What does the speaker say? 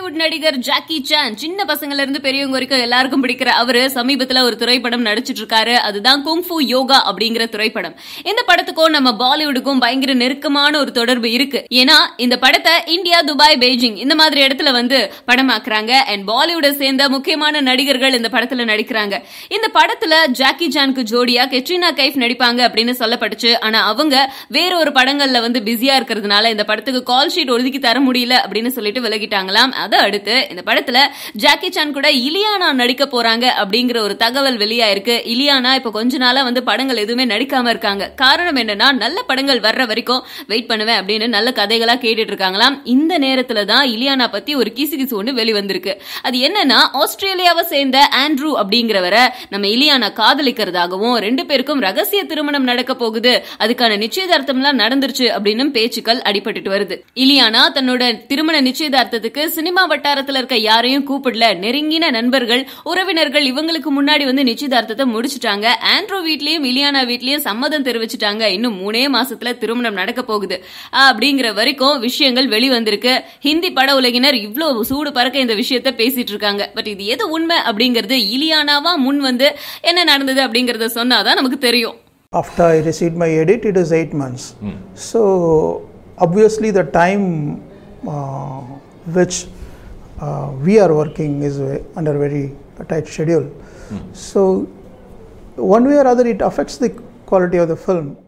பாலிவுட் நடிகர் Jackie Chan சின்ன பசங்கள்ல இருந்து பெரியவங்க வரைக்கும் எல்லாருக்கும் பிடிக்கிற அவரு சமீபத்துல ஒரு திரைப்படம் நடிச்சிட்டு இருக்காரு அதுதான் குங்ஃபு யோகா அப்படிங்கிற திரைப்படம் இந்த படத்துக்கும் நம்ம பாலிவுட்டுக்கும் பயங்கர நெருக்கமான ஒரு தொடர்பு இருக்கு ஏன்னா இந்த படத்தை இந்தியா துபாய் பெய்ஜிங் இந்த மாதிரி இடத்துல வந்து படமாக்குறாங்க அண்ட் பாலிவுட்டை சேர்ந்த முக்கியமான நடிகர்கள் இந்த படத்துல நடிக்கிறாங்க இந்த படத்துல ஜாக்கி சானுக்கு ஜோடியா கெட்ரினா கைஃப் நடிப்பாங்க அப்படின்னு சொல்லப்பட்டுச்சு ஆனா அவங்க வேற ஒரு படங்கள்ல வந்து பிஸியா இருக்கிறதுனால இந்த படத்துக்கு கால் ஷீட் ஒதுக்கி தர முடியல அப்படின்னு சொல்லிட்டு விலகிட்டாங்களாம் அதை அடுத்து இந்த படத்துல ஜாக்கி சான் கூட இலியானா நடிக்க போறாங்க அப்படிங்கிற ஒரு தகவல் வெளியாயிருக்கு இலியானா இப்ப கொஞ்ச நாளா வந்து படங்கள் எதுவுமே நடிக்காம இருக்காங்க காரணம் என்னன்னா நல்ல படங்கள் வர்ற வரைக்கும் வெயிட் பண்ணுவேன் அப்படின்னு நல்ல கதைகளா கேட்டுட்டு இருக்காங்களாம் இந்த நேரத்துல தான் இலியானா பத்தி ஒரு கிசு கிசு ஒண்ணு வெளிவந்திருக்கு அது என்னன்னா ஆஸ்திரேலியாவை சேர்ந்த ஆண்ட்ரூ அப்படிங்கிறவரை நம்ம இலியானா காதலிக்கிறதாகவும் ரெண்டு பேருக்கும் ரகசிய திருமணம் நடக்க போகுது அதுக்கான நிச்சயதார்த்தம்லாம் நடந்துருச்சு அப்படின்னு பேச்சுக்கள் அடிபட்டுட்டு வருது இலியானா தன்னோட திருமண நிச்சயதார்த்தத்துக்கு சினிமா வட்டாரத்துல இருக்க யாரையும் கூப்பிடல நெருங்கின நண்பர்கள் உறவினர்கள் இவங்களுக்கு முன்னாடி வந்து நிச்சயதார்த்தத்தை முடிச்சிட்டாங்க ஆண்ட்ரோ வீட்லயும் இலியானா வீட்லயும் சம்மதம் தெரிவிச்சிட்டாங்க இன்னும் மூணே மாசத்துல திருமணம் நடக்க போகுது அப்படிங்கிற வரைக்கும் விஷயங்கள் வெளிவந்திருக்கு ஹிந்தி பட உலகினர் இவ்வளவு சூடு பறக்க இந்த விஷயத்த பேசிட்டு இருக்காங்க பட் இது எது உண்மை அப்படிங்கிறது இலியானாவா முன் வந்து என்ன நடந்தது அப்படிங்கறத சொன்னாதான் நமக்கு தெரியும் After I received my edit, it is eight months. So obviously, the time uh, which uh, we are working is uh, under very tight schedule. So one way or other, it affects the quality of the film.